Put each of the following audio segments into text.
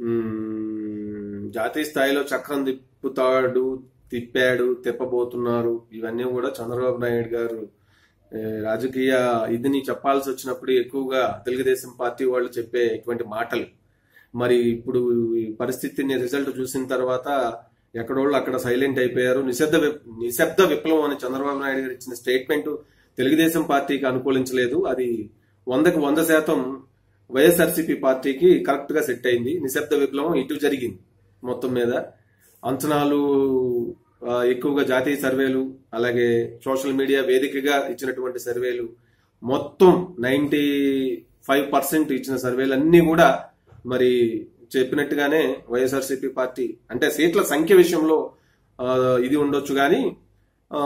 మ్మ్, జాతీయ స్థాయిలో చక్రం తిప్పుతాడు తిప్పాడు తిప్పబోతున్నారు ఇవన్నీ కూడా చంద్రబాబు నాయుడు గారు ఏ, రాజకీయ ఇదిని చెప్పాల్సి వచ్చినప్పుడు ఎక్కువగా తెలుగుదేశం పార్టీ వాళ్ళు చెప్పే ఇటువంటి మాటలు మరి ఇప్పుడు ఈ పరిస్థితిని రిజల్ట్ చూసిన తర్వాత ఎక్కడోళ్ళు అక్కడ సైలెంట్ అయిపోయారు నిశ్శబ్ద విప్- నిశ్శబ్ద విప్లవం అని చంద్రబాబు నాయుడు గారు ఇచ్చిన స్టేట్మెంట్ తెలుగుదేశం పార్టీకి అనుకూలించలేదు అది వందకు వంద శాతం వైఎస్ఆర్సీపీ పార్టీకి కరెక్ట్ గా సెట్ అయింది నిశ్శబ్ద విప్లవం ఇటు జరిగింది మొత్తం మీద అంచనాలు ఆ, ఎక్కువగా జాతీయ సర్వేలు అలాగే సోషల్ మీడియా వేదికగా ఇచ్చినటువంటి సర్వేలు మొత్తం నైన్టీ ఫైవ్ పర్సెంట్ ఇచ్చిన సర్వేలు అన్ని కూడా మరి చెప్పినట్టుగానే వైఎస్ఆర్సీపీ పార్టీ అంటే సీట్ల సంఖ్య విషయంలో ఆ, ఇది ఉండొచ్చు కానీ ఆ,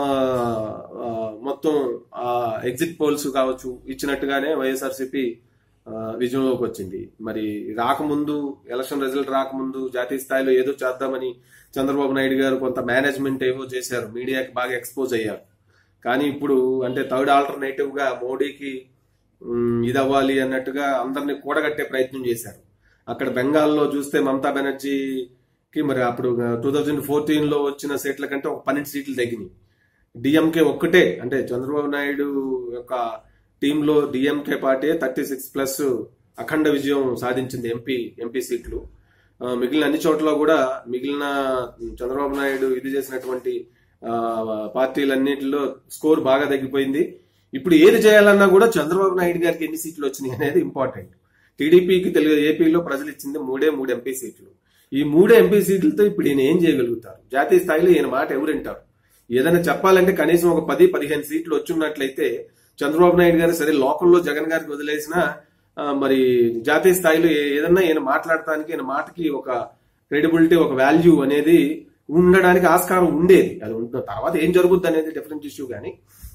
ఆ, మొత్తం ఎగ్జిట్ పోల్స్ కావచ్చు ఇచ్చినట్టుగానే వైఎస్ఆర్సీపీ ఆ, విజయంలోకి వచ్చింది మరి రాకముందు ఎలక్షన్ రిజల్ట్ రాకముందు జాతీయ స్థాయిలో ఏదో చేద్దామని చంద్రబాబు నాయుడు గారు కొంత మేనేజ్మెంట్ ఏవో చేశారు మీడియాకి బాగా ఎక్స్పోజ్ అయ్యారు కానీ ఇప్పుడు అంటే థర్డ్ ఆల్టర్నేటివ్ గా మోడీకి ఉమ్, ఇది అవ్వాలి అన్నట్టుగా అందరినీ కూడగట్టే ప్రయత్నం చేశారు అక్కడ బెంగాల్లో చూస్తే మమతా బెనర్జీకి మరి అప్పుడు టూ థౌజండ్ ఫోర్టీన్ లో వచ్చిన సీట్ల కంటే ఒక పన్నెండు సీట్లు తగ్గినాయి డిఎంకే ఒక్కటే అంటే చంద్రబాబు నాయుడు యొక్క టీంలో DMK party thirty six plus అఖండ విజయం సాధించింది ఎంపీ ఎంపీ సీట్లు ఆ, మిగిలిన అన్ని చోట్ల కూడా మిగిలిన చంద్రబాబు నాయుడు ఇది చేసినటువంటి ఆ, పార్టీలన్నిటిలో స్కోర్ బాగా తగ్గిపోయింది ఇప్పుడు ఏది చేయాలన్నా కూడా చంద్రబాబు నాయుడు గారికి ఎన్ని సీట్లు వచ్చినాయి అనేది ఇంపార్టెంట్ టీడీపీకి తెలుగు ఏపీలో ప్రజలు ఇచ్చింది మూడే మూడు ఎంపీ సీట్లు ఈ మూడే ఎంపీ సీట్లతో ఇప్పుడు ఈయన ఏం చేయగలుగుతారు జాతీయ స్థాయిలో ఈయన మాట ఎవరు వింటారు ఏదైనా చెప్పాలంటే కనీసం ఒక పది పదిహేను సీట్లు వచ్చున్నట్లయితే చంద్రబాబు నాయుడు గారు సరే లోకల్లో జగన్ గారికి వదిలేసినా ఆ, మరి జాతీయ స్థాయిలో ఏ- ఏదన్నా ఈయన మాట్లాడటానికి ఈయన మాటకి ఒక క్రెడిబిలిటీ ఒక వాల్యూ అనేది ఉండడానికి ఆస్కారం ఉండేది అది ఉన్న తర్వాత ఏం జరుగుద్ది అనేది డిఫరెంట్ ఇష్యూ కానీ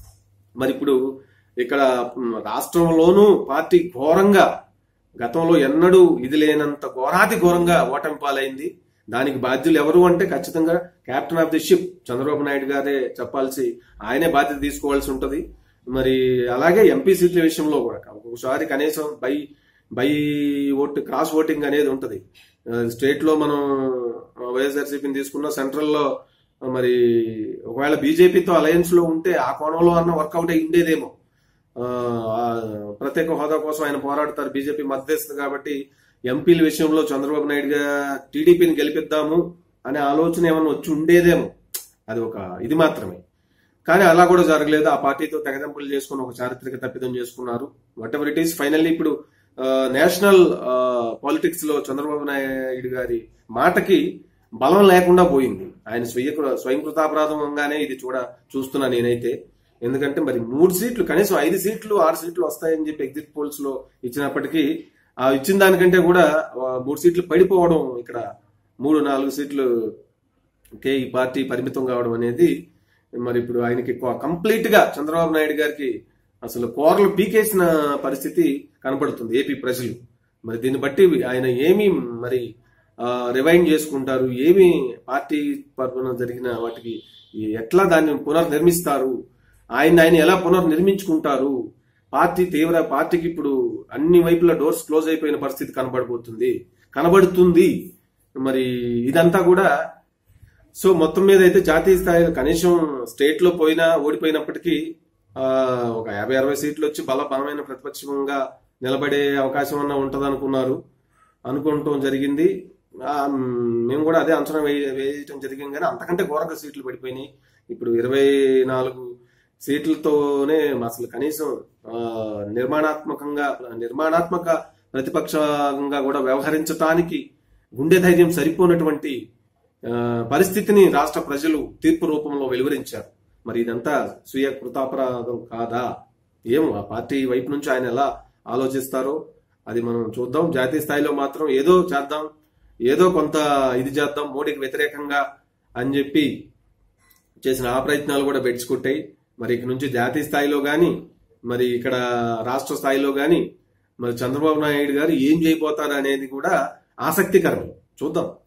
మరి ఇప్పుడు ఇక్కడ మ్, రాష్ట్రంలోనూ పార్టీ ఘోరంగా గతంలో ఎన్నడూ ఇది లేనంత ఘోరాతి ఘోరంగా ఓటమి పాలైంది దానికి బాధ్యులు ఎవరు అంటే ఖచ్చితంగా captain of the ship Chandrababu Naidu గారే చెప్పాల్సి ఆయనే బాధ్యత తీసుకోవాల్సి ఉంటది మరి అలాగే ఎంపీ సీట్ల విషయంలో కూడా ఒకసారి కనీసం by by vote cross voting అనేది ఉంటది స్టేట్ లో మనం వైఎస్ఆర్సీపీని తీసుకున్న సెంట్రల్ లో మరి ఒకవేళ బీజేపీతో అలయన్స్ లో ఉంటే ఆ కోణంలో అన్న వర్కౌట్ అయి ఉండేదేమో ఆ, ఆ, ప్రత్యేక హోదా కోసం ఆయన పోరాడతారు బీజేపీ మద్దతు కాబట్టి ఎంపీల విషయంలో చంద్రబాబు నాయుడు గా టీడీపీని గెలిపిద్దాము అనే ఆలోచన ఏమన్నా వచ్చి ఉండేదేమో అది ఒక ఇది మాత్రమే కానీ అలా కూడా జరగలేదు ఆ పార్టీతో తెగదెంపులు చేసుకుని ఒక చారిత్రక తప్పిదం చేసుకున్నారు whatever it is finally ఇప్పుడు నేషనల్ పాలిటిక్స్ లో చంద్రబాబు నాయుడు గారి మాటకి బలం లేకుండా పోయింది ఆయన స్వీయ స్వయం కృతాపరాధంగానే ఇది చూడ చూస్తున్నా నేనైతే ఎందుకంటే మరి మూడు సీట్లు కనీసం ఐదు సీట్లు ఆరు సీట్లు వస్తాయని చెప్పి ఎగ్జిట్ పోల్స్ లో ఇచ్చినప్పటికీ ఆ ఇచ్చిన దానికంటే కూడా ఆ, మూడు సీట్లు పడిపోవడం ఇక్కడ మూడు నాలుగు సీట్లు కే ఈ పార్టీ పరిమితం కావడం అనేది మరి ఇప్పుడు ఆయనకి కంప్లీట్ గా చంద్రబాబు నాయుడు గారికి అసలు కోరలు పీకేసిన పరిస్థితి కనపడుతుంది ఏపీ ప్రజలు మరి దీన్ని బట్టి ఆయన ఏమి మరి రివైండ్ చేసుకుంటారు ఏమి పార్టీ పర్వన జరిగిన వాటికి ఎట్లా దాన్ని పునర్నిర్మిస్తారు ఆయన ఆయన ఎలా పునర్నిర్మించుకుంటారు పార్టీ తీవ్ర పార్టీకి ఇప్పుడు అన్ని వైపుల డోర్స్ క్లోజ్ అయిపోయిన పరిస్థితి కనబడబోతుంది కనబడుతుంది మరి ఇదంతా కూడా సో మొత్తం మీద అయితే జాతీయ స్థాయిలో కనీసం స్టేట్ లో పోయినా ఓడిపోయినప్పటికీ ఆ, ఒక యాభై అరవై సీట్లు వచ్చి బల బలమైన ప్రతిపక్షంగా నిలబడే అవకాశం అన్న ఉంటది అనుకున్నారు అనుకోవటం జరిగింది ఆ, మ్, మేము కూడా అదే అంచనా వేయ- వేయటం జరిగింది కానీ అంతకంటే ఘోరంగా సీట్లు పడిపోయినాయి ఇప్పుడు ఇరవై నాలుగు సీట్లతోనే అసలు కనీసం ఆ, నిర్మాణాత్మకంగా నిర్మాణాత్మక ప్రతిపక్షంగా కూడా వ్యవహరించటానికి గుండె ధైర్యం సరిపోనటువంటి ఆ, పరిస్థితిని రాష్ట్ర ప్రజలు తీర్పు రూపంలో వెలువరించారు మరి ఇదంతా స్వీయ కృతాపరాధం కాదా ఏమో ఆ పార్టీ వైపు నుంచి ఆయన ఎలా ఆలోచిస్తారో అది మనం చూద్దాం జాతీయ స్థాయిలో మాత్రం ఏదో చేద్దాం ఏదో కొంత ఇది చేద్దాం మోడీకి వ్యతిరేకంగా అని చెప్పి చేసిన ఆ ప్రయత్నాలు కూడా బెడ్చుకుంటాయి మరి ఇక నుంచి జాతీయ స్థాయిలో గాని మరి ఇక్కడ రాష్ట్ర స్థాయిలో గాని మరి చంద్రబాబు నాయుడు గారు ఏం చేయబోతారు అనేది కూడా ఆసక్తికరం చూద్దాం